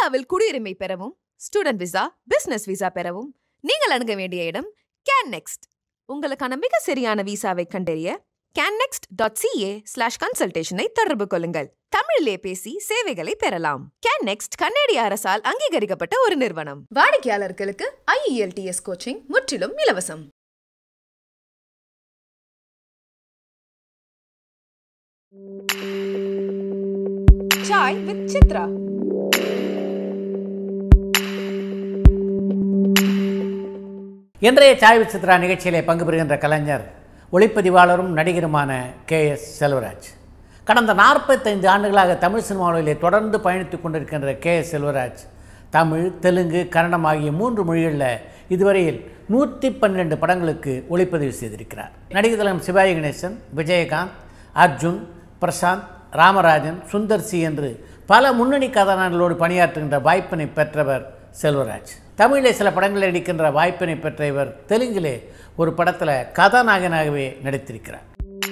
கனடாவில் குடியுரிமை பெறவும் ஸ்டூடெண்ட் விசா பிசினஸ் விசா பெறவும் நீங்கள் அணுக வேண்டிய இடம் கேன் நெக்ஸ்ட் உங்களுக்கான மிக சரியான விசாவை கண்டறிய கேன்னெக்ஸ்ட் டாட் சிஏ ஸ்லாஷ் கன்சல்டேஷனை தொடர்பு கொள்ளுங்கள் தமிழிலே பேசி சேவைகளை பெறலாம் கேன் நெக்ஸ்ட் கன்னடிய அரசால் அங்கீகரிக்கப்பட்ட ஒரு நிறுவனம் வாடிக்கையாளர்களுக்கு ஐஇஎல்டிஎஸ் கோச்சிங் முற்றிலும் இலவசம் சாய் வித் சித்ரா இன்றைய சாய் விசித்ரா நிகழ்ச்சியிலே பங்கு பெறுகின்ற கலைஞர் ஒளிப்பதிவாளரும் நடிகருமான கே எஸ் செல்வராஜ் கடந்த நாற்பத்தைந்து ஆண்டுகளாக தமிழ் சினிமாவிலே தொடர்ந்து பயணித்துக் கொண்டிருக்கின்ற கே எஸ் செல்வராஜ் தமிழ் தெலுங்கு கன்னடம் ஆகிய மூன்று மொழிகளில் இதுவரையில் நூற்றி பன்னிரெண்டு படங்களுக்கு ஒளிப்பதிவு செய்திருக்கிறார் நடிகர் திலகம் சிவாஜி கணேசன் விஜயகாந்த் அர்ஜுன் பிரசாந்த் ராமராஜன் சுந்தர் சி என்று பல முன்னணி கதாநாயகர்களோடு பணியாற்றுகின்ற வாய்ப்பினை பெற்றவர் செல்வராஜ் தமிழிலே சில படங்களில் நடிக்கின்ற வாய்ப்பினை பெற்ற இவர் தெலுங்கிலே ஒரு படத்தில் கதாநாயகனாகவே நடித்திருக்கிறார்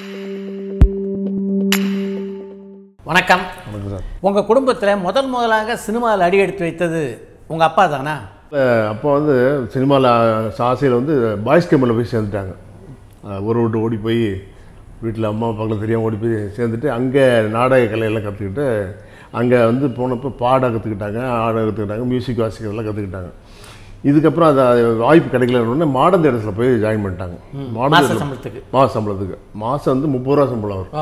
வணக்கம் வணக்கம் சார் உங்கள் குடும்பத்தில் முதல் முதலாக சினிமாவில் அடி எடுத்து வைத்தது உங்கள் அப்பா தானா அப்போ வந்து சினிமாவில் ஆசையில் வந்து பாய்ஸ் கேம்பில் போய் சேர்ந்துட்டாங்க அஹ் ஊரை விட்டு ஓடி போய் வீட்டில் அம்மா பக்கத்தில் தெரியாமல் ஓடி போய் சேர்ந்துட்டு அங்கே நாடக கலையெல்லாம் கற்றுக்கிட்டு அங்கே வந்து போனப்போ பாட கற்றுக்கிட்டாங்க ஆட கற்றுக்கிட்டாங்க மியூசிக் வாசிக்கிறதெல்லாம் கற்றுக்கிட்டாங்க இதுக்கப்புறம் அது அது வாய்ப்பு கிடைக்கலன்னு மாடல் தேடஸில் போய் ஜாயின் பண்ணிட்டாங்க மாச மாடல் சம்பளத்துக்கு மாத சம்பளத்துக்கு மாதம் வந்து முப்பது ரூபா சம்பளம் வரும் ஓ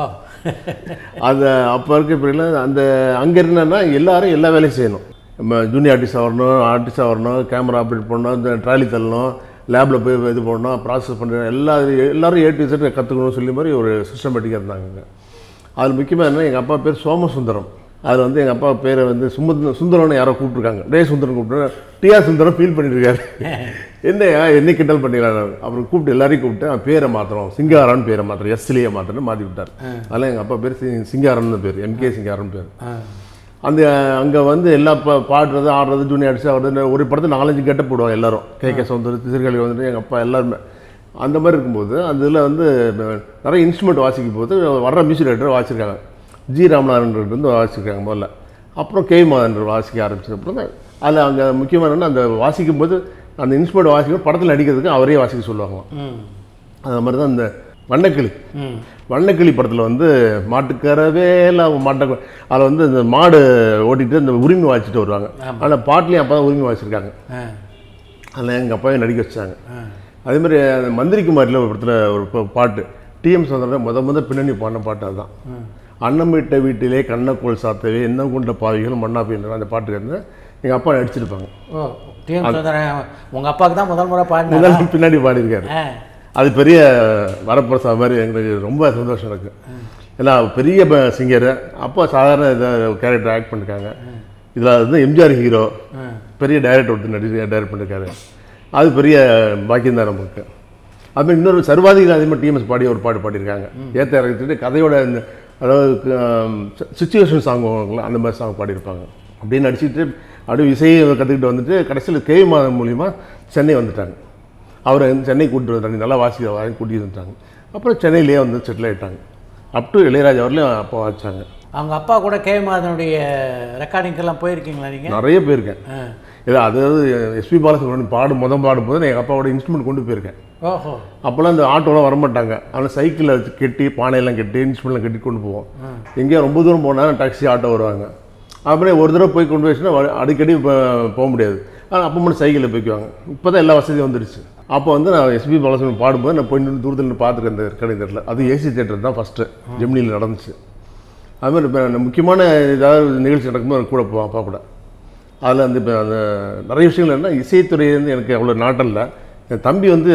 அது அப்போ இருக்க பிறகு அந்த அங்கே என்னன்னா எல்லாரும் எல்லா வேலையும் செய்யணும் நம்ம ஜூனியர் ஆர்டிஸ்டாக வரணும் ஆர்டிஸ்டாக வரணும் கேமரா ஆப்ரேட் பண்ணணும் இந்த ட்ராலி தள்ளணும் லேபில் போய் இது பண்ணணும் ப்ராசஸ் பண்ணுற எல்லா எல்லாரும் ஏ டு Z கற்றுக்கணும்னு சொல்லி மாதிரி ஒரு சிஸ்டமேட்டிக்காக இருந்தாங்க அதில் முக்கியமாக என்ன எங்கள் அப்பா பேர் சோமசுந்தரம் அதில் வந்து எங்கள் அப்பா பேரை வந்து சுமந்த சுந்தரம்னு யாரோ கூப்பிட்ருக்காங்க டே சுந்தரம் கூப்பிட்டு டிஆர் சுந்தரம் ஃபீல் பண்ணியிருக்காரு என்னையா என்னை கிண்டல் பண்ணிக்கிறாரு அப்புறம் கூப்பிட்டு எல்லாரையும் கூப்பிட்டு அவன் பேரை மாற்றுறோம் சிங்காரான்னு பேரை மாற்றுறோம் எஸ்லியை மாற்றுறேன்னு மாற்றி விட்டார் அதெல்லாம் எங்கள் அப்பா பேர் சி- சிங்காரன்னு பேர் எம்கே சிங்காரன் பேர் அந்த அங்கே வந்து எல்லா பா பாடுறது ஆடுறது ஜூனியர் ஆர்டிஸ்ட் ஆடுறது ஒரு படத்தை நாலஞ்சு கெட்ட போடுவாங்க எல்லாரும் கே கே சௌந்தர் திருக்கலி வந்துட்டு எங்கள் அப்பா எல்லாருமே அந்த மாதிரி இருக்கும்போது அந்த இதில் வந்து நிறைய இன்ஸ்ட்ருமெண்ட் வாசிக்கும் போது வர்ற மியூசிக் டைரக்டர் வாசிச்சிருக்காங்க ஜி ராமநாதன் வந்து வாசிச்சிருக்காங்க முதல்ல அப்புறம் கே மாதன் வாசிக்க ஆரம்பிச்சதுக்கப்புறம் தான் அதில் அங்கே முக்கியமான என்னன்னா, அந்த வாசிக்கும் போது அந்த இன்ஸ்ட்ருமெண்ட் வாசிக்கும் படத்தில் நடிக்கிறதுக்கு அவரே வாசிக்க சொல்லுவாங்களாம் ம் அது மாதிரி தான் இந்த வண்ணக்கிளி ம் வண்ணக்கிளி படத்தில் வந்து மாட்டுக்கரவேல மாட்ட அதில் வந்து இந்த மாடு ஓட்டிட்டு இந்த உரிமை வாசிச்சுட்டு வருவாங்க ஆனால் பாட்டுலேயும் அப்போ தான் உரிமை வாசிச்சிருக்காங்க ஆ அதில் எங்கள் அப்பாவை நடிக்க வச்சாங்க ஆ அதே மாதிரி அந்த மந்திரி குமாரில் ஒரு படத்தில் ஒரு பா- பாட்டு டிஎம் சந்திரன் முத முத பின்னணி பாடின பாட்டு அதுதான் அன்னம் விட்ட வீட்டிலே கண்ணக்கோள் சாத்தவே என்ன கொண்ட பாவிகள் மண்ணா அப்படின்ற அந்த பாட்டுக்கு வந்து எங்கள் அப்பா நடிச்சிருப்பாங்க ஓ டிஎம் சுந்தரன் உங்கள் அப்பாவுக்கு தான் முதல் முறை பாடினார் முதல்ல பின்னாடி பாடியிருக்காரு ஆ அது பெரிய வரப்பிரசாத மாதிரி எங்களுக்கு ரொம்ப சந்தோஷம் இருக்கு ஏன்னா பெரிய சிங்கர் அப்போ சாதாரண இதை கேரக்டர் ஆக்ட் பண்ணிருக்காங்க இதில் வந்து எம்ஜிஆர் ஹீரோ பெரிய டைரக்டர் ஒருத்தர் நடி டைரக்ட் பண்ணிருக்காரு அது பெரிய பாக்கியம் தான் நமக்கு அதுமாதிரி இன்னொரு சர்வாதிகாரி அதே மாதிரி டிஎம்எஸ் பாடி ஒரு பாட்டு பாடியிருக்காங்க ஏற்ற இறக்கிட்டு கதையோட இந்த அதாவது சுச்சுவேஷன் சாங் அந்த மாதிரி சாங் பாடியிருப்பாங்க அப்படியே நடிச்சுட்டு அப்படியே இசையை கற்றுக்கிட்டு வந்துட்டு கடைசியில் கே மாதம் மூலிமா சென்னை வந்துட்டாங்க அவரை வந்து சென்னை கூட்டிட்டு வந்துட்டாங்க நல்லா வாசிக்கிற வாங்கி கூட்டிட்டு வந்துட்டாங்க அப்புறம் சென்னையிலேயே வந்து செட்டில் ஆயிட்டாங்க அப் டு இளையராஜா வரலையும் அப்போ வாசிச்சாங்க அவங்க அப்பா கூட கே மாதனுடைய ரெக்கார்டிங்கெல்லாம் போயிருக்கீங்களா நீங்கள் நிறைய போயிருக்கேன் ஆ ஏதோ அதாவது எஸ்பி பாலசுப்ரமணியம் பாடு முதல் பாடும்போது நான் எங்கள் அப்பாவோட இன்ஸ்ட்ருமெண்ட் கொண்டு போயிருக்கேன் ஓஹோ அப்போல்லாம் இந்த ஆட்டோலாம் வரமாட்டாங்க ஆனால் சைக்கிளில் வச்சு கட்டி பானையெல்லாம் கட்டி இன்ஸ்ட்ருமெண்ட்லாம் கட்டி கொண்டு போவோம் எங்கேயோ ரொம்ப தூரம் போனால் டாக்ஸி ஆட்டோ வருவாங்க அப்புறம் ஒரு தடவை போய் கொண்டு போயிடுச்சுன்னா வ- அடிக்கடி போ- போக முடியாது ஆனால் அப்போ மட்டும் சைக்கிளில் போய்க்குவாங்க இப்போ தான் எல்லா வசதியும் வந்துடுச்சு அப்போ வந்து நான் எஸ்பி பாலசுப்ரமணியம் பாடும்போது நான் போய் நின்று தூரத்தில் நின்று பார்த்துருக்கேன் இந்த கடை தேட்டரில் அது ஏசி தேட்டர் தான் ஃபஸ்ட்டு ஜெமினியில் நடந்துச்சு அது மாதிரி இப்போ நான் முக்கியமான ஏதாவது நிகழ்ச்சி நடக்கும்போது நான் கூட போவேன் அப்பா கூட அதில் வந்து இப்போ அந்த நிறைய விஷயங்கள் என்ன இசைத்துறையிலேருந்து எனக்கு அவ்வளோ நாட்டம் இல்லை என் தம்பி வந்து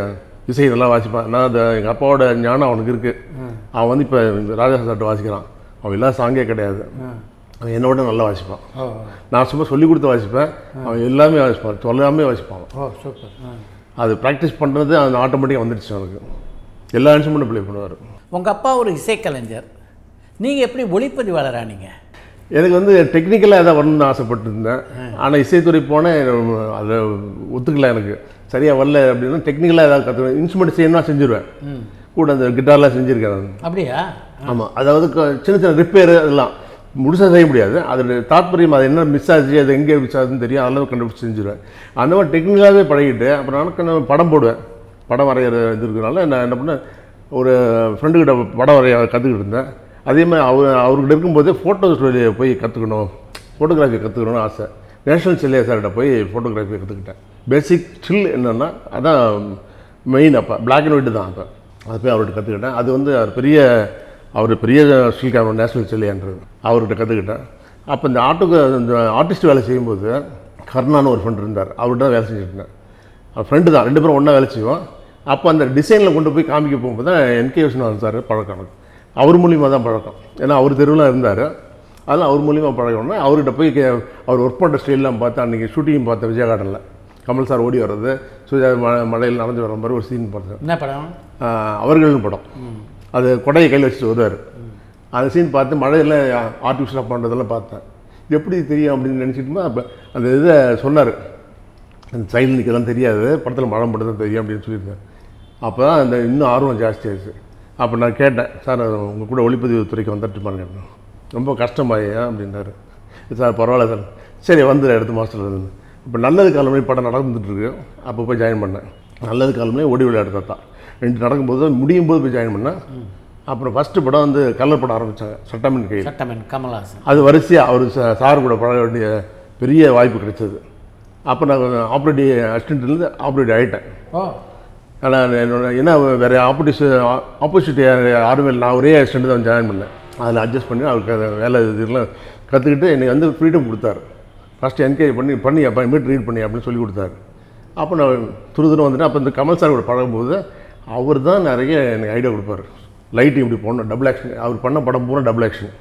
இசை நல்லா வாசிப்பான் நான் அந்த எங்கள் அப்பாவோட ஞானம் அவனுக்கு இருக்குது அவன் வந்து இப்போ ராஜா சாப்பிட்டு வாசிக்கிறான் அவன் எல்லா சாங்கே கிடையாது அவன் என்னோட நல்லா வாசிப்பான் ஓ நான் சும்மா சொல்லி கொடுத்து வாசிப்பேன் அவன் எல்லாமே வாசிப்பான் சொல்லாமே வாசிப்பான் ஓ சூப்பர் ஆ அது ப்ராக்டிஸ் பண்ணுறது அது ஆட்டோமேட்டிக்காக வந்துடுச்சு அவனுக்கு எல்லா இன்ஸ்ட்ருமெண்ட்டும் ப்ளே பண்ணுவார் உங்கள் அப்பா ஒரு இசைக்கலைஞர் நீங்கள் எப்படி ஒளிப்பதிவாளரானீங்க எனக்கு வந்து டெக்னிக்கலாக எதாவது வரணும்னு ஆசைப்பட்டிருந்தேன் ஆனால் இசைத்துறை போனேன் அதை ஒத்துக்கல எனக்கு சரியாக வரல அப்படின்னா டெக்னிக்கலாக ஏதாவது கற்றுவேன் இன்ஸ்ட்ருமெண்ட் செய்யணும்னா செஞ்சுருவேன் கூட அந்த கிட்டார்லாம் செஞ்சுருக்கேன் நான் அப்படியா ஆமாம் அதாவது க- சின்ன சின்ன ரிப்பேர் அதெல்லாம் முழுசாக செய்ய முடியாது அதோட தாற்பயம் அது என்ன மிஸ் ஆச்சு அது எங்கே மிஸ் ஆகுதுன்னு தெரியும் அதெல்லாம் கண்டுபிடிச்சி செஞ்சுருவேன் அந்த மாதிரி டெக்னிக்கலாகவே பழகிட்டு அப்புறம் எனக்கு நான் படம் போடுவேன் படம் வரைகிற இது இருக்கிறனால நான் என்ன பண்ணேன் ஒரு ஃப்ரெண்டுக்கிட்ட படம் வரைய கற்றுக்கிட்டு இருந்தேன் அதே மாதிரி அவர் அவர்கிட்ட இருக்கும்போதே ஃபோட்டோ ஸ்டுடியோ போய் கற்றுக்கணும் ஃபோட்டோகிராஃபி கற்றுக்கணும்னு ஆசை நேஷனல் சில்லையா சார்கிட்ட போய் ஃபோட்டோகிராஃபி கற்றுக்கிட்டேன் பேசிக் ஸ்கில் என்னென்னா அதான் மெயின் அப்போ பிளாக் அண்ட் ஒயிட் தான் அப்போ அது போய் அவர்கிட்ட கற்றுக்கிட்டேன் அது வந்து அவர் பெரிய அவர் பெரிய ஸ்கில் கேமரா நேஷனல் சில்லையான்றது அவர்கிட்ட கற்றுக்கிட்டேன் அப்போ இந்த ஆட்டோக்கு இந்த ஆர்டிஸ்ட் வேலை செய்யும்போது கர்ணான்னு ஒரு ஃப்ரெண்ட் இருந்தார் அவர்கிட்ட தான் வேலை செஞ்சுட்டு இருந்தேன் அவர் ஃப்ரெண்டு தான் ரெண்டு பேரும் ஒன்றா வேலை செய்வோம் அப்போ அந்த டிசைனில் கொண்டு போய் காமிக்க போகும்போது தான் என்கே விஸ்வநாதன் சார் பழக்கம் எனக்கு அவர் மூலியமாக தான் பழக்கம் ஏன்னா அவர் தெருவில் இருந்தார் அதெல்லாம் அவர் மூலியமாக பழகணும்னா அவர்கிட்ட போய் கே அவர் ஒர்க் பண்ணுற ஸ்டைல்லாம் பார்த்து அன்றைக்கி ஷூட்டிங் பார்த்தேன் விஜய கார்டனில் கமல் சார் ஓடி வர்றது சுஜா ம மழையில் நடந்து வர மாதிரி ஒரு சீன் பார்த்தேன் என்ன படம் ஆஹ் அவர்கள்னு படம் அது கொடையை கையில் வச்சுட்டு வருவார் அந்த சீன் பார்த்து மழையில் ஆர்டிஃபிஷியலாக பண்ணுறதெல்லாம் பார்த்தேன் இது எப்படி தெரியும் அப்படின்னு நினச்சிட்டு அப்போ அந்த இதை சொன்னார் அந்த சைடில் நிற்கலாம் தெரியாது படத்தில் மழை மட்டும் தான் தெரியும் அப்படின்னு சொல்லியிருந்தேன் அப்போ தான் அந்த இன்னும் ஆர்வம் ஜாஸ்தியாச்சு அப்போ நான் கேட்டேன் சார் உங்கள் கூட ஒளிப்பதிவு துறைக்கு வந்துட்டு பாருங்க ரொம்ப கஷ்டமாயா அப்படின்னாரு சார் பரவாயில்ல சார் சரி வந்துடு அடுத்த மாதத்துல இருந்து இப்போ நல்லது காலமே படம் நடந்துட்டு இருக்கு அப்போ போய் ஜாயின் பண்ணேன் நல்லது காலமே ஓடி விளையாடு தாத்தா ரெண்டு நடக்கும்போது முடியும் போது போய் ஜாயின் பண்ணேன் அப்புறம் ஃபஸ்ட்டு படம் வந்து கலர் படம் ஆரம்பித்தாங்க சட்டமின் கையில் சட்டமன் கமல்ஹாசன் அது வரிசையாக அவர் ச- சார் கூட பழக வேண்டிய பெரிய வாய்ப்பு கிடைச்சது அப்போ நான் ஆப்ரேட்டிவ் அசிஸ்டண்ட்லேருந்து ஆப்ரேட்டிவ் ஆகிட்டேன் ஓ ஆனால் என்னோட ஏன்னா வேறு ஆப்போசிட் ஆப்போசிட் யாரும் இல்லை நான் ஒரே அசிஸ்டண்ட் தான் ஜாயின் பண்ணேன் அதில் அட்ஜஸ்ட் பண்ணி அவருக்கு அந்த வேலை இதெல்லாம் கற்றுக்கிட்டு எனக்கு வந்து ஃப்ரீடம் கொடுத்தாரு ஃபஸ்ட்டு என்கரேஜ் பண்ணி பண்ணி அப்போ இனிமேல் ரீட் பண்ணி அப்படின்னு சொல்லி கொடுத்தாரு அப்போ நான் துரு தூரம் வந்துட்டு அப்போ இந்த கமல் சார் கூட பழகும்போது அவர் தான் நிறைய எனக்கு ஐடியா கொடுப்பாரு லைட்டிங் இப்படி போடணும் டபுள் ஆக்ஷன் அவர் பண்ண படம் பூரா டபுள் ஆக்ஷன்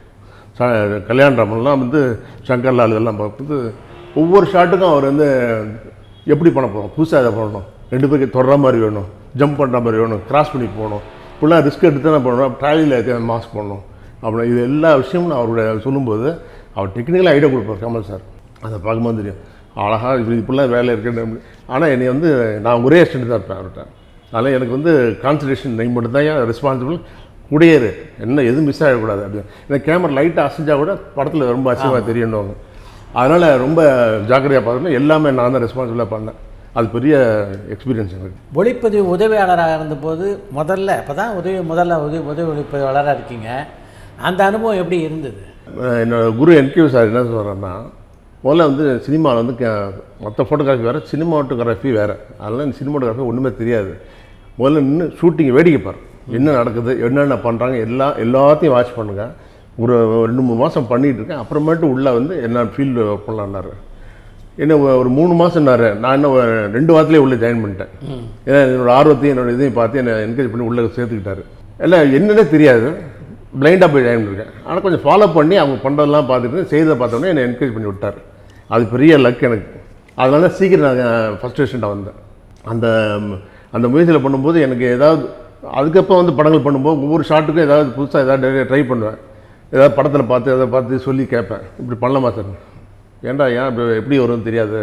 கல்யாண ராமன்லாம் வந்து சங்கர்லால் இதெல்லாம் பார்க்கும்போது ஒவ்வொரு ஷாட்டுக்கும் அவர் வந்து எப்படி பண்ண போகிறோம் புதுசாக இதை பண்ணணும் ரெண்டு பேருக்கு தொடர மாதிரி வேணும் ஜம்ப் பண்ணுற மாதிரி வேணும் கிராஸ் பண்ணி போகணும் இப்படிலாம் ரிஸ்க் எடுத்து தான் பண்ணணும் ட்ராலியில் மாஸ்க் பண்ணணும் அப்புறம் இது எல்லா விஷயமும் நான் அவருடைய சொல்லும்போது அவர் டெக்னிக்கலாக ஐடியா கொடுப்பார் கமல் சார் அதை பார்க்கும்போது தெரியும் அழகாக இப்படி இப்படிலாம் வேலை இருக்குன்னு ஆனால் என்னை வந்து நான் ஒரே அசிஸ்டண்ட் தான் இருப்பேன் அவர்கிட்ட அதனால் எனக்கு வந்து கான்சன்ட்ரேஷன் நீ மட்டும் தான் ரெஸ்பான்சிபிள் கூடயே இரு என்ன எதுவும் மிஸ் ஆகக்கூடாது அப்படின்னு இந்த கேமரா லைட்டாக அசைஞ்சா கூட படத்தில் ரொம்ப அசிங்கமாக தெரியணுவாங்க அதனால் ரொம்ப ஜாக்கிரதையாக பார்க்கணும் எல்லாமே நான் தான் ரெஸ்பான்சிபிளாக பண்ணேன் அது பெரிய எக்ஸ்பீரியன்ஸ் எனக்கு ஒளிப்பதிவு உதவியாளராக இருந்தபோது முதல்ல இப்போ தான் உதவி முதல்ல உதவி உதவி ஒளிப்பதிவாளராக இருக்கீங்க அந்த அனுபவம் எப்படி இருந்தது அஹ் என்னோட குரு என்கியூ சார் என்ன சொல்கிறேன்னா முதல்ல வந்து சினிமாவில் வந்து கே- மற்ற ஃபோட்டோகிராஃபி வேறு சினிமாட்டோகிராஃபி வேறு அதெல்லாம் இந்த சினிமாட்டோகிராஃபி ஒன்றுமே தெரியாது முதல்ல நின்று ஷூட்டிங் வேடிக்கை பாரு என்ன நடக்குது என்னென்ன பண்ணுறாங்க எல்லா எல்லாத்தையும் வாட்ச் பண்ணுங்க ஒரு ரெண்டு மூணு மாதம் பண்ணிகிட்டு இருக்கேன் அப்புறமேட்டு உள்ளே வந்து என்ன ஃபீல்டு ஒர்க் பண்ணலான்னாரு என்ன ஒ- ஒரு மூணு மாதம்னாரு நான் என்ன ஒரு ரெண்டு வாரத்துலேயே உள்ளே ஜாயின் பண்ணிட்டேன் ஏன்னா என்னோட ஆர்வத்தையும் என்னோட இதையும் பார்த்து என்னை என்கரேஜ் பண்ணி உள்ளே சேர்த்துக்கிட்டாரு எல்லாம் என்னன்னே தெரியாது பிளைண்டாக போய் ஜாயின் பண்ணிருக்கேன் ஆனால் கொஞ்சம் ஃபாலோ பண்ணி அவங்க பண்ணுறதெல்லாம் பார்த்துட்டு செய்ததை பார்த்தோன்னே என்னை என்கரேஜ் பண்ணி விட்டார் அது பெரிய லக் எனக்கு அதனால சீக்கிரம் நான் ஃபஸ்ட் ஸ்டேஷன்டாக வந்தேன் அந்த அந்த முயற்சியில் பண்ணும்போது எனக்கு ஏதாவது அதுக்கப்புறம் வந்து படங்கள் பண்ணும்போது ஒவ்வொரு ஷாட்டுக்கும் ஏதாவது புதுசாக ஏதாவது ட்ரை பண்ணுவேன் ஏதாவது படத்தில் பார்த்து அதை பார்த்து சொல்லி கேட்பேன் இப்படி பண்ணலாமா சார் ஏன்டா ஏன் இப்படி எப்படி வரும்னு தெரியாது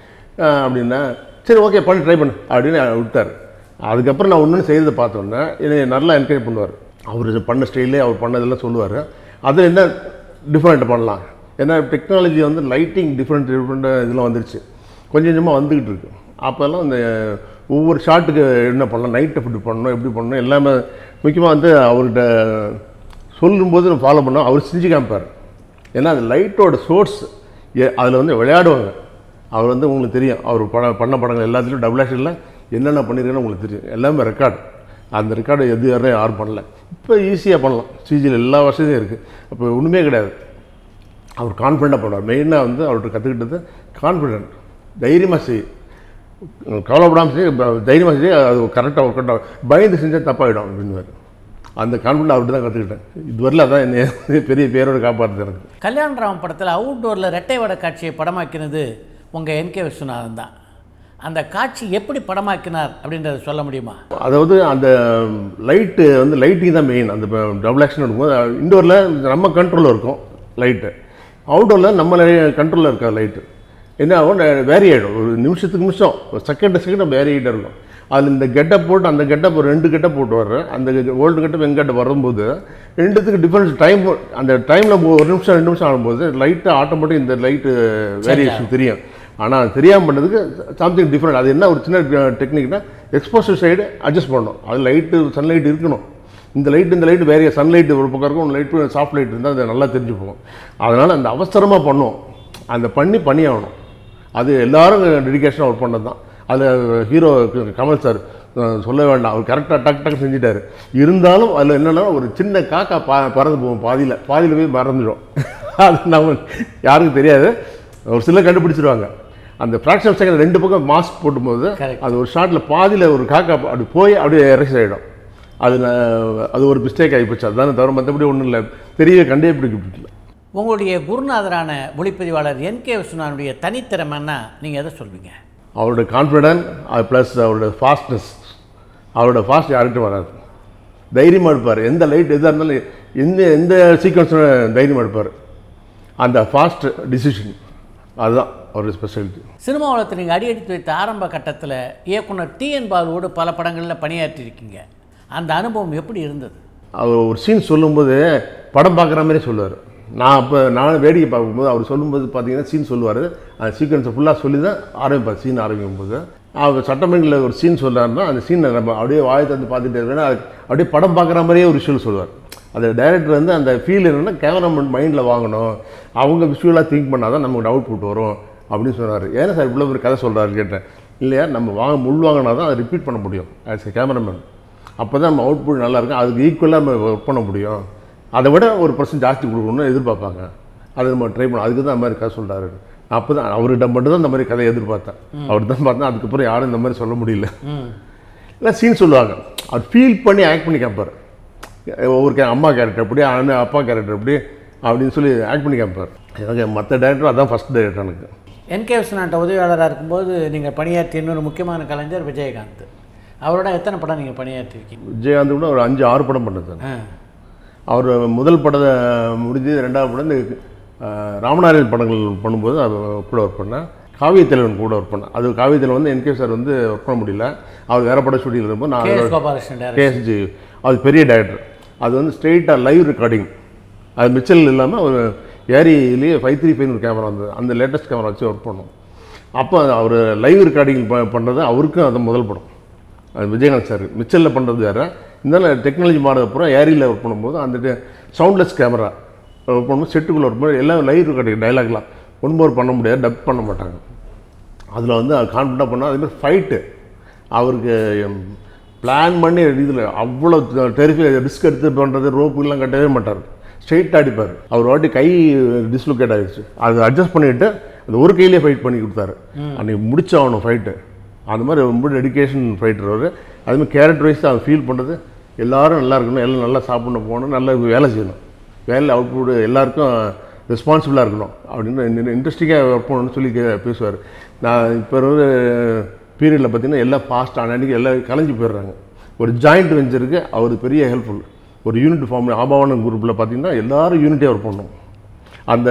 ஆஹ் அப்படின்னா சரி ஓகே பண்ணி ட்ரை பண்ணு அப்படின்னு விட்டார் அதுக்கப்புறம் நான் ஒன்று செய்கிறத பார்த்தோன்னே என்னை நல்லா என்கரேஜ் பண்ணுவார் அவர் பண்ண ஸ்டைலே அவர் பண்ணதெல்லாம் சொல்லுவார் அதில் என்ன டிஃப்ரெண்ட் பண்ணலாம் ஏன்னா டெக்னாலஜி வந்து லைட்டிங் டிஃப்ரெண்ட் டிஃப்ரெண்ட் இதெல்லாம் வந்துருச்சு கொஞ்சம் கொஞ்சமாக வந்துக்கிட்டு இருக்கு அப்போல்லாம் இந்த ஒவ்வொரு ஷாட்டுக்கு என்ன பண்ணலாம் நைட் எப்படி பண்ணணும் எப்படி பண்ணணும் எல்லாமே முக்கியமாக வந்து அவர்கிட்ட சொல்லும்போது நான் ஃபாலோ பண்ணோம் அவர் செஞ்சு காமிப்பார் ஏன்னா அது லைட்டோட சோர்ஸ் அதில் வந்து விளையாடுவாங்க அவர் வந்து உங்களுக்கு தெரியும் அவர் பட பண்ண படங்கள் எல்லாத்துலேயும் டபுள் ஆக்ஷனில் என்னென்ன பண்ணியிருக்கேன்னு உங்களுக்கு தெரியும் எல்லாமே ரெக்கார்டு அந்த ரெக்கார்டு எது யாரும் யாரும் பண்ணல இப்போ ஈஸியாக பண்ணலாம் சிஜியில் எல்லா வசதியும் இருக்குது அப்போ ஒன்றுமே கிடையாது அவர் கான்ஃபிடண்ட்டாக பண்ணுவார் மெயினாக வந்து அவர்கிட்ட கற்றுக்கிட்டது கான்ஃபிடென்ட் தைரியமாக செய் கவலைப்படாமல் செய் ப- தைரியமாக செய் அது கரெக்டாக ஒர்க் அவுட் ஆகும் பயந்து செஞ்சால் தப்பாகிடும் அப்படின்னு அந்த கான்ஃபிடென்ட் அவர்கிட்ட தான் கற்றுக்கிட்டேன் இதுவரையில் அதான் என்னை பெரிய பேரோட காப்பாற்றுது எனக்கு கல்யாணராமன் படத்தில் அவுட்டோரில் ரெட்டை வட காட்சியை படமாக்கினது உங்கள் என்கே விஸ்வநாதன் தான் அந்த காட்சி எப்படி படமாக்கினார் அப்படின்றத சொல்ல முடியுமா அதாவது அந்த லைட்டு வந்து லைட்டிங் தான் மெயின் அந்த டபுள் ஆக்ஷன் எடுக்கும்போது இண்டோரில் நம்ம கண்ட்ரோலில் இருக்கும் லைட்டு அவுட்டோரில் நம்ம கண்ட்ரோலில் இருக்க லைட்டு என்ன ஆகும் வேரி ஆகிடும் ஒரு நிமிஷத்துக்கு நிமிஷம் ஒரு செகண்ட் செகண்ட் வேரி ஆகிட்டே இருக்கும் அதில் இந்த கெட்டப் போட்டு அந்த கெட்டப் ரெண்டு கெட்டப் போட்டு வர்றேன் அந்த ஓல்டு கெட்டப் எங்க கெட்டப் வரும்போது ரெண்டுத்துக்கு டிஃப்ரென்ஸ் டைம் அந்த டைமில் ஒரு நிமிஷம் ரெண்டு நிமிஷம் ஆகும்போது லைட்டு ஆட்டோமேட்டிக் இந்த லைட்டு வேரியேஷன் தெரியும் ஆனால் தெரியாமல் பண்ணதுக்கு சம்திங் டிஃப்ரெண்ட் அது என்ன ஒரு சின்ன டெக்னிக்னா எக்ஸ்போசர் சைடு அட்ஜஸ்ட் பண்ணணும் அது லைட்டு சன்லைட் இருக்கணும் இந்த லைட் இந்த லைட் வேற சன்லைட் ஒரு பக்கம் இருக்கும் லைட்டு சாஃப்ட் லைட் இருந்தால் அது நல்லா தெரிஞ்சு போகும் அதனால் அந்த அவசரமாக பண்ணும் அந்த பண்ணி பண்ணி ஆகணும் அது எல்லாரும் டெடிகேஷனாக ஒர்க் பண்ணது தான் அதில் ஹீரோ கமல் சார் அஹ், சொல்ல வேண்டாம் அவர் கரெக்டாக டக் டக் செஞ்சிட்டாரு இருந்தாலும் அதில் என்னென்னா ஒரு சின்ன காக்கா பா பறந்து போகும் பாதியில் பாதியில் போய் மறந்துடும் அது நம்ம யாருக்கும் தெரியாது ஒரு சிலர் கண்டுபிடிச்சிருவாங்க அந்த ஃப்ராக்ஷன் செகண்ட் ரெண்டு பக்கம் மாஸ்க் போட்டும்போது Correct. அது ஒரு ஷாட்டில் பாதியில் ஒரு காக்கா அப்படி போய் அப்படியே இறக்கி ஆகிடும் அது நான் அது ஒரு மிஸ்டேக் ஆகிப்போச்சு அதுதானே தவிர மற்றபடி ஒன்றும் இல்லை பெரிய கண்டே பிடிக்கல உங்களுடைய குருநாதரான ஒளிப்பதிவாளர் என் கே விஸ்வநாதனுடைய தனித்திறமைன்னா நீங்கள் எதை சொல்வீங்க அவரோட கான்ஃபிடென்ட் அது ப்ளஸ் அவரோட ஃபாஸ்ட்னஸ் அவரோட ஃபாஸ்ட் யார்கிட்டும் வராது தைரியமாக இருப்பார் எந்த லைட் எதாக இருந்தாலும் எந்த எந்த சீக்வன்ஸும் தைரியமாக இருப்பார் அந்த ஃபாஸ்ட் டிசிஷன் அதுதான் அவரோட ஸ்பெஷாலிட்டி சினிமா உலகத்தில் நீங்கள் அடியெடுத்து வைத்த ஆரம்ப கட்டத்தில் இயக்குனர் டி என் பாலுவோடு பல படங்களில் பணியாற்றியிருக்கீங்க அந்த அனுபவம் எப்படி இருந்தது அவர் ஒரு சீன் சொல்லும்போது படம் பார்க்குற மாதிரி சொல்லுவார் நான் அப்போ நான் வேடிக்கை பார்க்கும்போது அவர் சொல்லும்போது பார்த்தீங்கன்னா சீன் சொல்லுவார் அந்த சீக்வன்ஸை ஃபுல்லாக சொல்லி தான் ஆரம்பிப்பார் சீன் ஆரம்பிக்கும் போது அவர் சட்டமன்றத்தில் ஒரு சீன் சொல்கிறாருன்னா அந்த சீனை நம்ம அப்படியே வாயை தந்து பார்த்துட்டே இருக்கேன்னா அது அப்படியே படம் பார்க்குற மாதிரியே ஒரு விஷயம் சொல்லுவார் அந்த டைரக்டர் வந்து அந்த ஃபீல் என்னென்னா கேமராமேன் மைண்டில் வாங்கணும் அவங்க விஷுவலாக திங்க் பண்ணால் தான் நமக்கு அவுட் புட் வரும் அப்படின்னு சொன்னார் ஏன்னா சார் இவ்வளோ ஒரு கதை சொல்கிறாரு கேட்டேன் இல்லையா நம்ம வாங்க முள் வாங்கினா தான் அதை ரிப்பீட் பண்ண முடியும் ஆஸ் எ கேமராமேன் அப்போ தான் நம்ம அவுட்புட் நல்லா இருக்கும் அதுக்கு ஈக்குவலாக நம்ம ஒர்க் பண்ண முடியும் அதை விட ஒரு பர்சன்ட் ஜாஸ்தி கொடுக்கணும்னு எதிர்பார்ப்பாங்க அதை நம்ம ட்ரை பண்ணோம் அதுக்கு தான் அந்த மாதிரி கதை சொல்கிறாரு அப்போ தான் அவர்கிட்ட மட்டும் தான் இந்த மாதிரி கதையை எதிர்பார்த்தேன் அவர் தான் பார்த்தா அதுக்கப்புறம் யாரும் இந்த மாதிரி சொல்ல முடியல இல்லை சீன் சொல்லுவாங்க அவர் ஃபீல் பண்ணி ஆக்ட் பண்ணி கேட்பார் ஒவ்வொரு கே அம்மா கேரக்டர் எப்படி அண்ணன் அப்பா கேரக்டர் எப்படி அப்படின்னு சொல்லி ஆக்ட் பண்ணி கேட்பார் எனக்கு மற்ற டேரக்டர் அதான் ஃபஸ்ட் டேரக்டர் எனக்கு என் கே விஸ்வநாட்ட உதவியாளராக இருக்கும்போது நீங்கள் பணியாற்றிய இன்னொரு முக்கியமான கலைஞர் விஜயகாந்த் அவரோட எத்தனை படம் நீங்கள் பணியாற்றிருக்கீங்க விஜயகாந்த் கூட ஒரு அஞ்சு ஆறு படம் பண்ணது ஆ அவர் முதல் படத்தை முடிஞ்சு ரெண்டாவது படம் இந்த அஹ், ராமநாராயண் படங்கள் பண்ணும்போது அவர் கூட ஒர்க் பண்ணேன் காவிய தலைவன் கூட ஒர்க் பண்ணேன் அது காவிய தலைவன் வந்து என்கே சார் வந்து ஒர்க் பண்ண முடியல அவர் வேறு படம் ஷூட்டிங் இருக்கும்போது கே எஸ் நான் கோபாலகிருஷ்ணன் டேரக்டர் கேஎஸ்ஜி அது பெரிய டைரக்டர் அது வந்து ஸ்ட்ரெயிட்டாக லைவ் ரெக்கார்டிங் அது மிச்சல் இல்லாமல் ஒரு ஏரியிலேயே ஃபைவ் த்ரீ ஃபைவ் ஒரு கேமரா வந்தது அந்த லேட்டஸ்ட் கேமரா வச்சு ஒர்க் பண்ணோம் அப்போ அவர் லைவ் ரெக்கார்டிங் ப பண்ணுறது அவருக்கும் அது முதல் படம் அது விஜயகாந்த் சார் மிச்சலில் பண்ணுறது வேறு இருந்தாலும் டெக்னாலஜி மாறது அப்புறம் ஏரியில் ஒர்க் பண்ணும்போது அந்த சவுண்ட்லெஸ் கேமரா ஒர்க் பண்ணும்போது செட்டுக்குள்ளே ஒர்க் பண்ணி எல்லாம் லைவ் ரெக்கார்டிங் டைலாக்லாம் ஒன்போர் பண்ண முடியாது டப் பண்ண மாட்டாங்க அதில் வந்து கான்ஃபிடண்ட்டாக பண்ணால் அதேமாதிரி ஃபைட்டு அவருக்கு பிளான் பண்ணி இதில் அவ்வளோ டெரிஃபை ரிஸ்க் எடுத்து பண்ணுறது ரோப்புலாம் கட்டவே மாட்டார் ஸ்ட்ரெயிட்டாக அடிப்பார் அவர் வாட்டி கை டிஸ்லொகேட் ஆகிடுச்சு அதை அட்ஜஸ்ட் பண்ணிவிட்டு அந்த ஒரு கையிலே ஃபைட் பண்ணி கொடுத்தாரு அன்றைக்கி முடிச்சாகணும் ஃபைட்டு அந்த மாதிரி ரொம்ப டெடிகேஷன் ஃபைட்டர் அவர் அதுமாதிரி கேரக்டர் வைஸ் அவர் ஃபீல் பண்ணுறது எல்லாரும் நல்லா இருக்கணும் எல்லாம் நல்லா சாப்பிடணும் போகணும் நல்லா வேலை செய்யணும் வேலை அவுட்புட் எல்லாருக்கும் ரெஸ்பான்சிபிளாக இருக்கணும் அப்படின்னு இன்ட்ரெஸ்டிங்காக ஒர்க் பண்ணணும்னு சொல்லி கே- பேசுவார் நான் இப்போ வந்து பீரியடில் பார்த்தீங்கன்னா எல்லாம் ஃபாஸ்ட் அன்னைக்கு எல்லாம் கலைஞ்சு போயிடுறாங்க ஒரு ஜாயிண்ட் வெஞ்சருக்கு அவர் பெரிய ஹெல்ப்ஃபுல் ஒரு யூனிட் ஃபார்ம் ஆபாவனம் குரூப்பில் பார்த்தீங்கன்னா எல்லாரும் யூனிட்டியாக ஒர்க் பண்ணணும் அந்த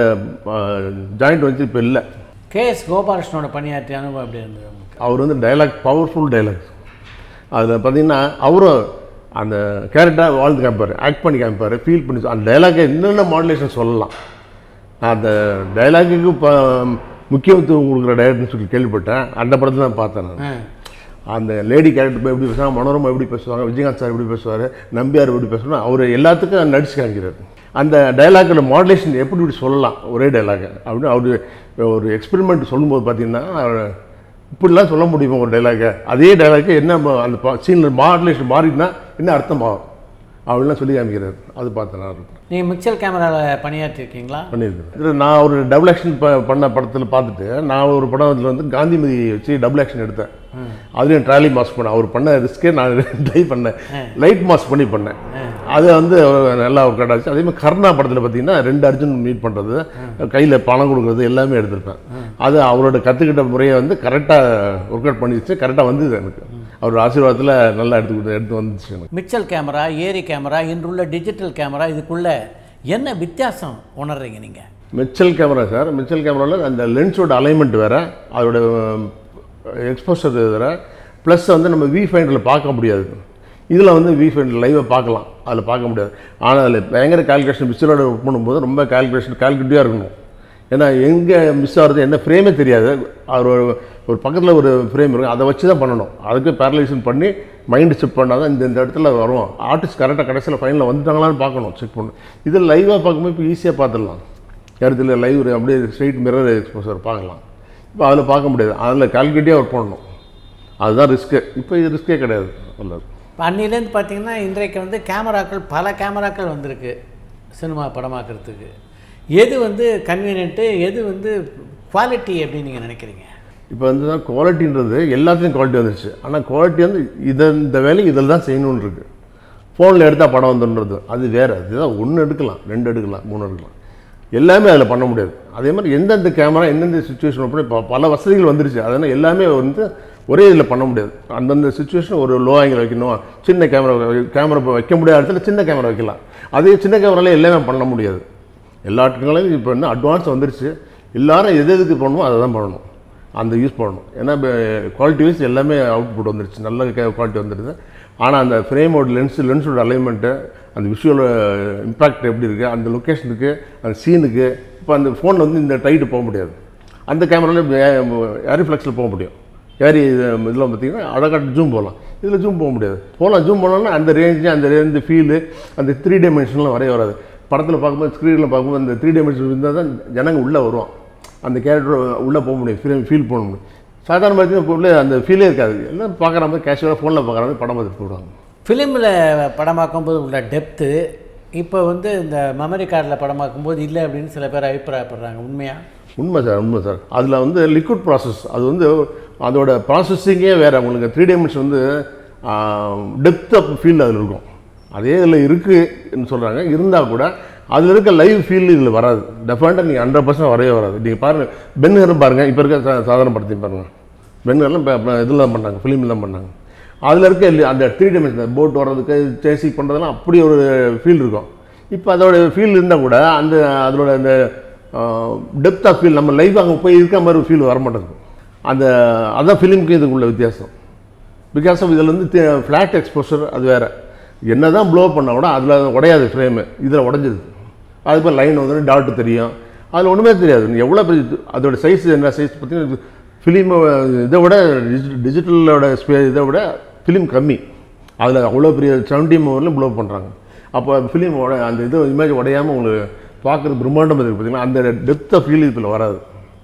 ஜாயிண்ட் வெஞ்சர் இப்போ இல்லை கே எஸ் கோபாலகிருஷ்ணனோட பணியாற்றிய அனுபவம் எப்படி இருந்தது உங்களுக்கு அவர் வந்து டைலாக் பவர்ஃபுல் டைலாக் அதில் பார்த்தீங்கன்னா அவரும் அந்த கேரக்டராக வாழ்ந்து காமிப்பார் ஆக்ட் பண்ணி காமிப்பார் ஃபீல் பண்ணி அந்த டைலாக்கை என்னென்ன மாடுலேஷன் சொல்லலாம் நான் அந்த டைலாக்குக்கு இப்போ முக்கியத்துவம் கொடுக்குற டைரக்டர்னு சொல்லி கேள்விப்பட்டேன் அந்த படத்தில் தான் பார்த்தேன் நான் ஆ அந்த லேடி கேரக்டர் எப்படி பேசுவாங்க மனோரமா எப்படி பேசுவாங்க விஜயகாந்த் சார் எப்படி பேசுவார் நம்பியார் எப்படி பேசுவாங்க அவர் எல்லாத்துக்கும் நடிச்சு காமிக்கிறார் அந்த டைலாக்கோட மாடுலேஷன் எப்படி இப்படி சொல்லலாம் ஒரே டைலாக் அப்படின்னு அவர் ஒரு எக்ஸ்பெரிமெண்ட் சொல்லும்போது பார்த்தீங்கன்னா அவர் இப்படிலாம் சொல்ல முடியுமா ஒரு டைலாக்கை அதே டைலாக்கு என்ன ம- அந்த சீனில் மாடுலேஷன் மாறிட்டுனா என்ன அர்த்தம் ஆகும் அப்படிலாம் சொல்லி காமிக்கிறார் அது பார்த்தேன் நான் நீங்கள் மிக்சல் கேமராவில் பணியாற்றிருக்கீங்களா பண்ணியிருக்கேன் இதில் நான் ஒரு டபுள் ஆக்ஷன் ப பண்ண படத்தில் பார்த்துட்டு நான் ஒரு படத்தில் வந்து காந்திமதி வச்சு டபுள் ஆக்ஷன் எடுத்தேன் அதுலேயும் ட்ராலி மாஸ்க் பண்ணேன் அவர் பண்ண ரிஸ்க்கே நான் ட்ரை பண்ணேன் லைட் மாஸ்க் பண்ணி பண்ணேன் அது வந்து நல்லா ஒர்க் அவுட் ஆச்சு அதே மாதிரி கர்ணா படத்தில் பார்த்தீங்கன்னா ரெண்டு அர்ஜுன் மீட் பண்ணுறது கையில் பணம் கொடுக்குறது எல்லாமே எடுத்திருப்பேன் அது அவரோட கற்றுக்கிட்ட முறையை வந்து கரெக்டாக ஒர்க் அவுட் பண்ணிடுச்சு கரெக்டாக வந்தது எனக்கு அவரோட ஆசீர்வாதத்தில் நல்லா எடுத்து கொடுத்து எடுத்து வந்துச்சு எனக்கு மிக்சல் கேமரா ஏரி கேமரா இன்றுள்ள டிஜிட்டல் கேமரா இதுக்குள்ள என்ன வித்தியாசம் உணர்றீங்க நீங்கள் மிச்சல் கேமரா சார் மிச்சல் கேமராவில் அந்த லென்ஸோட அலைன்மெண்ட் வேறு அதோட எக்ஸ்போசர் வேறு ப்ளஸ் வந்து நம்ம வி ஃபைண்டரில் பார்க்க முடியாது இதில் வந்து வி ஃபைண்டர் லைவை பார்க்கலாம் அதில் பார்க்க முடியாது ஆனால் அதில் பயங்கர கால்குலேஷன் பிக்சரோட ஒர்க் பண்ணும்போது ரொம்ப கால்குலேஷன் கால்குலேட்டிவாக இருக்கணும் ஏன்னா எங்கே மிஸ் ஆகுறது என்ன ஃப்ரேமே தெரியாது அவர் ஒரு ஒரு பக்கத்தில் ஒரு ஃப்ரேம் இருக்கும் அதை வச்சு தான் பண்ணணும் அதுக்கு பேரலைசேஷன் பண்ணி மைண்டு செக் பண்ணால் தான் இந்த இந்த இடத்துல வரும் ஆர்டிஸ்ட் கரெக்டாக கடைசியில் ஃபைனலில் வந்துட்டாங்களான்னு பார்க்கணும் செக் பண்ணணும் இதில் லைவாக பார்க்கும்போது இப்போ ஈஸியாக பார்த்துடலாம் இடத்துல லைவ் அப்படியே ஸ்ட்ரைட் மிரர் எக்ஸ்போசர் பார்க்கலாம் இப்போ அதில் பார்க்க முடியாது அதில் கால்குலேட்டிவாக ஒர்க் பண்ணணும் அதுதான் ரிஸ்க்கு இப்போ இது ரிஸ்க்கே கிடையாது நல்லது இப்போ அன்னிலேருந்து பார்த்தீங்கன்னா இன்றைக்கு வந்து கேமராக்கள் பல கேமராக்கள் வந்திருக்கு சினிமா படமாக்குறதுக்கு எது வந்து கன்வீனியன்ட்டு எது வந்து குவாலிட்டி அப்படின்னு நீங்கள் நினைக்கிறீங்க இப்போ வந்து தான் குவாலிட்டின்றது எல்லாத்துலேயும் குவாலிட்டி வந்துருச்சு ஆனால் குவாலிட்டி வந்து இதை இந்த வேலையை இதில் தான் செய்யணும்னு இருக்கு ஃபோனில் எடுத்தால் படம் வந்துன்றது அது வேறு அதுதான் ஒன்று எடுக்கலாம் ரெண்டு எடுக்கலாம் மூணு எடுக்கலாம் எல்லாமே அதில் பண்ண முடியாது அதே மாதிரி எந்தெந்த கேமரா எந்தெந்த சுச்சுவேஷன் அப்படி இப்போ பல வசதிகள் வந்துருச்சு அதனால் எல்லாமே வந்து ஒரே இதில் பண்ண முடியாது அந்தந்த சுச்சுவேஷன் ஒரு லோ ஆங்கிள் வைக்கணும் சின்ன கேமரா கேமரா வைக்க முடியாத இடத்துல சின்ன கேமரா வைக்கலாம் அதே சின்ன கேமரால எல்லாமே பண்ண முடியாது எல்லா டெக்னாலஜியும் இப்போ என்ன அட்வான்ஸ் வந்துருச்சு எல்லாரும் எது எதுக்கு பண்ணணுமோ அதை தான் பண்ணணும் அந்த யூஸ் பண்ணணும் ஏன்னா குவாலிட்டி வைஸ் எல்லாமே அவுட்புட் வந்துருச்சு நல்ல குவாலிட்டி வந்துடுது ஆனால் அந்த ஃப்ரேமோட லென்ஸ் லென்ஸோட அலைன்மெண்ட்டு அந்த விஷுவல் இம்பாக்ட் எப்படி இருக்குது அந்த லொக்கேஷனுக்கு அந்த சீனுக்கு இப்போ அந்த ஃபோனில் வந்து இந்த டைட்டு போக முடியாது அந்த கேமராவில் ஏரிஃப்ளெக்ஸில் போக முடியும் ஏரி இதில் பார்த்தீங்கன்னா அழகாட்டு ஜூம் போகலாம் இதில் ஜூம் போக முடியாது போகலாம் ஜூம் போனோம்னா அந்த ரேஞ்சு அந்த ரேஞ்சு ஃபீலு அந்த த்ரீ டைமென்ஷன்லாம் வரைய வராது படத்தில் பார்க்கும்போது ஸ்க்ரீனில் பார்க்கும்போது அந்த த்ரீ டைமென்ஷன் இருந்தால் தான் ஜனங்க உள்ளே வருவான் அந்த கேரக்டர் உள்ளே போக முடியும் ஃபீல் ஃபீல் பண்ண முடியும் சாதாரண பார்த்தீங்கன்னா இப்போ உள்ள அந்த ஃபீலே இருக்காது எல்லாம் பார்க்குற மாதிரி கேஷுவலாக ஃபோனில் பார்க்குற மாதிரி படம் பார்த்துட்டு போடுவாங்க ஃபிலிமில் படமாக்கும்போது உள்ள டெப்த்து இப்போ வந்து இந்த மெமரி கார்டில் படமாக்கும்போது இல்லை அப்படின்னு சில பேர் அபிப்பிராயப்படுறாங்க உண்மையாக உண்மை சார் உண்மை சார் அதில் வந்து லிக்விட் ப்ராசஸ் அது வந்து அதோட ப்ராசஸிங்கே வேறு உங்களுக்கு த்ரீ டைமென்ஷன் வந்து டெப்த் ஆஃப் ஃபீல் அதில் இருக்கும் அதே இதில் இருக்குன்னு சொல்கிறாங்க இருந்தால் கூட அதில் இருக்க லைவ் ஃபீல் இதில் வராது டெஃபினட்டாக நீங்கள் ஹண்ட்ரட் பர்சன்ட் வரவே வராது நீங்கள் பாருங்கள் பென்ஹரும் பாருங்கள் இப்போ இருக்க சா- சாதாரண படத்தையும் பாருங்கள் பென்ஹர்லாம் இப்போ இதில் தான் பண்ணாங்க ஃபிலிமில் தான் பண்ணாங்க அதில் இருக்க இல்ல- அந்த த்ரீ டைமென்ஷன் போட் வர்றதுக்கு சேசி பண்ணுறதெல்லாம் அப்படி ஒரு ஃபீல் இருக்கும் இப்போ அதோட ஃபீல் இருந்தால் கூட அந்த அதோட அந்த டெப்த் ஆஃப் ஃபீல் நம்ம லைவ் அங்கே போய் இருக்க மாதிரி ஒரு ஃபீல் வர மாட்டேங்குது அந்த அதான் ஃபிலிமுக்கு இதுக்குள்ள வித்தியாசம் பிகாஸ் ஆஃப் இதில் வந்து ஃப்ளாட் எக்ஸ்போஷர் அது வேறு என்ன தான் ப்ளோ பண்ணால் கூட அதில் உடையாது ஃப்ரேமு இதில் உடஞ்சிருது அது போல் லைன் வந்து டாட்டு தெரியும் அதில் ஒன்றுமே தெரியாது நீ எவ்வளோ பெரிய இது- அதோட சைஸ் என்ன சைஸ் பார்த்தீங்கன்னா ஃபிலிம் இதை விட டிஜிட்டலோட ஸ்பே இதை விட ஃபிலிம் கம்மி அதில் அவ்வளோ பெரிய செவன்டி மூவரில் ப்ளோ பண்ணுறாங்க அப்போ ஃபிலிம் அந்த இது இமேஜ் உடையாமல் உங்களுக்கு பார்க்குறது பிரம்மாண்டம் இருக்குது பார்த்தீங்கன்னா அந்த டெப்த் ஆஃப் ஃபீல் இதில் வராது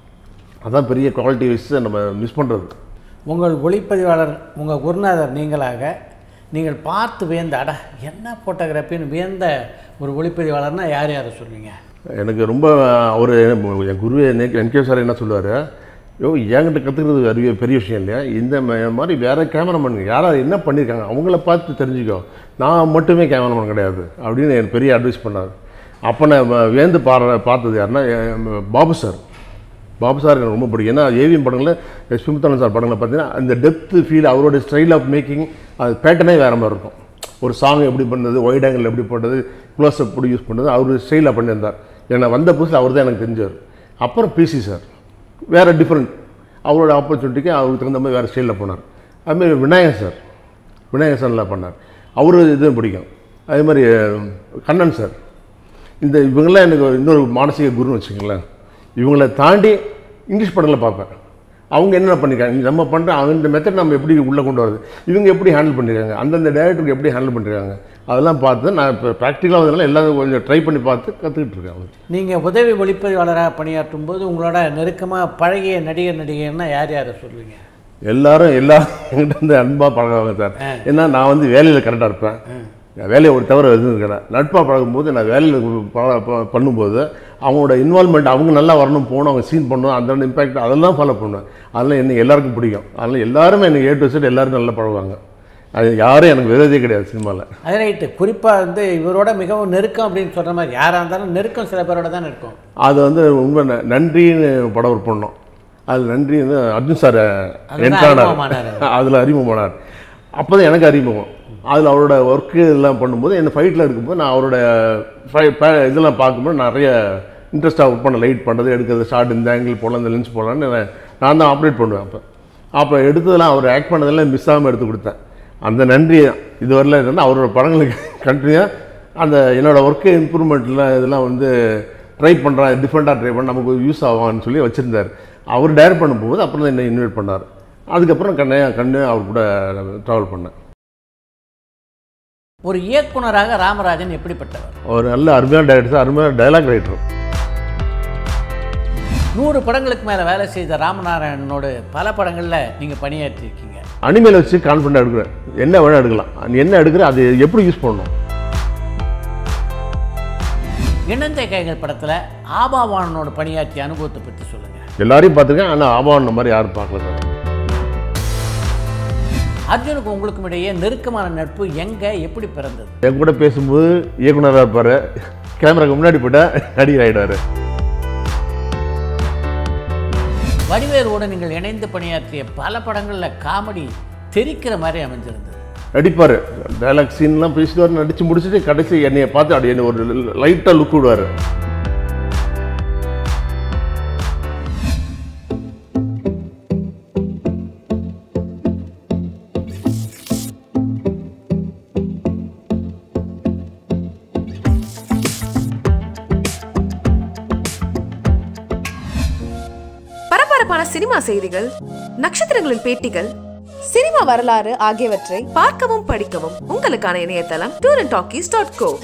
அதான் பெரிய குவாலிட்டி வைஸ் நம்ம மிஸ் பண்ணுறது உங்கள் ஒளிப்பதிவாளர் உங்கள் குருநாதர் நீங்களாக நீங்கள் பார்த்து வியந்த அட என்ன ஃபோட்டோகிராஃபின்னு வியந்த ஒரு ஒளிப்பதிவாளர்னா யார் யாரை சொல்லுவீங்க எனக்கு ரொம்ப அவர் என் குரு என்கே சார் என்ன சொல்லுவார் யோ என்கிட்ட கற்றுக்கிறது அறிய பெரிய விஷயம் இல்லையா இந்த ம- மாதிரி வேறு கேமராமேன் யாராவது என்ன பண்ணியிருக்காங்க அவங்கள பார்த்து தெரிஞ்சுக்கோ நான் மட்டுமே கேமராமேன் கிடையாது அப்படின்னு எனக்கு பெரிய அட்வைஸ் பண்ணார் அப்போ நான் வ- வியந்து பாடுற பார்த்தது யாருன்னா எ- பாபு சார் பாபு சார் எனக்கு ரொம்ப பிடிக்கும் ஏன்னா ஏவிஎம் படங்களில் எஸ் பிமுத்தனன் சார் படங்களில் பார்த்தீங்கன்னா அந்த டெப்த் ஃபீல் அவரோட ஸ்டைல் ஆஃப் மேக்கிங் அது பேட்டர்னே வேறு மாதிரி இருக்கும் ஒரு சாங் எப்படி பண்ணுறது ஒயிட் ஆங்கிள் எப்படி பண்ணுறது க்ளோஸ் அப் எப்படி யூஸ் பண்ணுறது அவர் ஸ்டைலாக பண்ணியிருந்தார் ஏன்னா வந்த புதுசில் அவர் தான் எனக்கு தெரிஞ்சவர் அப்புறம் பிசி சார் வேறு டிஃப்ரெண்ட் அவரோட ஆப்பர்ச்சுனிட்டிக்கு அவருக்கு தகுந்த மாதிரி வேறு ஸ்டைலில் போனார் அதுமாதிரி விநாயகர் சார் விநாயகர் சார் நல்லா பண்ணார் அவரு இதுவும் பிடிக்கும் அதே மாதிரி அஹ், கண்ணன் சார் இந்த இவங்களாம் எனக்கு ஒரு இன்னொரு மானசீக குருன்னு வச்சுங்களேன் இவங்களை தாண்டி இங்கிலீஷ் படங்களை பார்ப்பேன் அவங்க என்னென்ன பண்ணியிருக்காங்க நம்ம பண்ணுற அந்த மெத்தட் நம்ம எப்படி உள்ளே கொண்டு வரது இவங்க எப்படி ஹேண்டில் பண்ணியிருக்காங்க அந்தந்த டேரக்டருக்கு எப்படி ஹேண்டில் பண்ணியிருக்காங்க அதெல்லாம் பார்த்து நான் இப்போ ப்ராக்டிக்கலாக வந்ததுனால எல்லாம் கொஞ்சம் ட்ரை பண்ணி பார்த்து கற்றுக்கிட்டு இருக்கேன் அவங்க நீங்கள் உதவி ஒளிப்பதிவாளராக பணியாற்றும் போது உங்களோட நெருக்கமாக பழகிய நடிகர் நடிகைன்னா யார் யாரை சொல்லுவீங்க எல்லாரும் எல்லாரும் என்கிட்ட வந்து அன்பாக பழகுவாங்க சார் ஏன்னா நான் வந்து வேலையில் கரெக்டாக இருப்பேன் நான் வேலையை ஒரு தவிர எதுவும் இருக்கிறேன் நட்பாக பழகும்போது நான் வேலையில் ப- ப- பண்ணும்போது அவங்களோட இன்வால்மெண்ட் அவங்க நல்லா வரணும் போகணும் அவங்க சீன் பண்ணணும் அந்த இம்பாக்ட் அதெல்லாம் ஃபாலோ பண்ணுவேன் அதெல்லாம் என்ன எல்லாருக்கும் பிடிக்கும் அதனால் எல்லாருமே எனக்கு ஏ டு செட் எல்லாரும் நல்லா பழகுவாங்க அது யாரும் எனக்கு விரோதியே கிடையாது சினிமாவில் அது ரைட்டு குறிப்பாக வந்து இவரோட மிகவும் நெருக்கம் அப்படின்னு சொல்கிற மாதிரி யாராக இருந்தாலும் நெருக்கம் சில பேரோட தான் இருக்கும் அது வந்து உண்மை ந- நன்றின்னு படம் ஒரு பண்ணோம் அது நன்றி வந்து அர்ஜுன் சார் அதுதான் என்ட்ரானார் அறிமுகமானாரு. அதில் அறிமுகமானார் அப்போ தான் எனக்கு அறிமுகம் அதில் அவரோட ஒர்க்கு எல்லாம் பண்ணும்போது என்ன ஃபைட்டில் இருக்கும்போது நான் அவரோட fi- ப- இதெல்லாம் பார்க்கும்போது நிறைய இன்ட்ரெஸ்ட்டாக ஒர்க் பண்ண லைட் பண்ணுறது எடுக்கிறது ஷார்ட் இந்த ஆங்கிள் போடலாம் இந்த லென்ஸ் போடலான்னு நான் நான் தான் ஆப்ரேட் பண்ணுவேன் அப்போ அப்போ எடுத்ததெல்லாம் அவர் ஆக்ட் பண்ணதெல்லாம் மிஸ் ஆகாமல் எடுத்து கொடுத்தேன் அந்த நன்றி இதுவரையில் இருந்தால் அவரோட படங்களுக்கு கண்டினியூவாக அந்த என்னோடய ஒர்க்கு இம்ப்ரூவ்மெண்ட்டில் இதெல்லாம் வந்து ட்ரை பண்ணுறேன் டிஃப்ரெண்ட்டாக ட்ரை பண்ண நமக்கு யூஸ் ஆகும்னு சொல்லி வச்சுருந்தார் அவர் டைரக்ட் பண்ணும்போது அப்புறம் தான் என்னை இன்வைட் பண்ணார் அதுக்கப்புறம் கண்ணே கண்ணு அவர் கூட ட்ராவல் பண்ணேன் ஒரு இயக்குனராக ராமராஜன் எப்படிப்பட்டவர் ஒரு நல்ல அருமையான டைரக்டர் அருமையான டைலாக் ரைட்டர் நூறு படங்களுக்கு மேலே வேலை செய்த ராமநாராயணனோடு பல படங்களில் நீங்கள் பணியாற்றிருக்கீங்க அனிமேல வச்சு கான்ஃபிடண்டாக எடுக்கிறேன் என்ன வேணால் எடுக்கலாம் நீ என்ன எடுக்கிற அது எப்படி யூஸ் பண்ணணும் இணைந்த கைகள் படத்தில் ஆபாவானனோட பணியாற்றிய அனுபவத்தை பற்றி சொல்லுங்கள் எல்லாரையும் பார்த்துருக்கேன் ஆனால் ஆபாவன மாதிரி யாரும் பார்க்கல சார் அர்ஜுனுக்கு உங்களுக்கும் இடையே நெருக்கமான நட்பு எங்கே எப்படி பிறந்தது என் கூட பேசும்போது இயக்குனராக இருப்பார் கேமராக்கு முன்னாடி போட்டால் நடிகர் ஆகிடுவார் வடிவேலோடு நீங்கள் இணைந்து பணியாற்றிய பல படங்களில் காமெடி தெரிக்கிற மாதிரி அமைஞ்சிருந்தது நடிப்பார் டைலாக் சீன்லாம் பேசிடுவார் நடித்து முடிச்சுட்டு கடைசி என்னைய பார்த்து அப்படி என்னை ஒரு லைட்டாக லுக் விடுவார் பரபரப்பான சினிமா செய்திகள் நட்சத்திரங்களின் பேட்டிகள் சினிமா வரலாறு ஆகியவற்றை பார்க்கவும் படிக்கவும் உங்களுக்கான இணையதளம் tour and talkies dot go